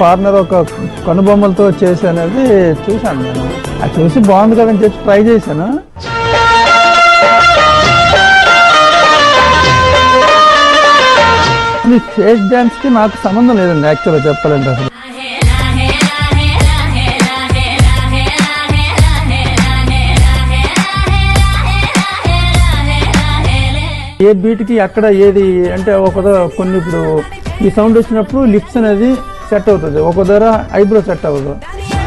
foreigner ఒక కనుబొమ్మలతో చేసి అనేది చూశాను నేను అది చూసి బాగుంది కదని చెప్పి ట్రై చేశాను ఈ ఫేస్ డ్యాన్స్ కి నాకు సంబంధం లేదండి యాక్చువల్గా చెప్పాలంటే అసలు ఏ బీట్కి అక్కడ ఏది అంటే ఒక ద- కొన్ని ఇప్పుడు ఈ సౌండ్ వచ్చినప్పుడు లిప్స్ అనేది సెట్ అవుతుంది ఒక ధర ఐబ్రో సెట్ అవ్వదు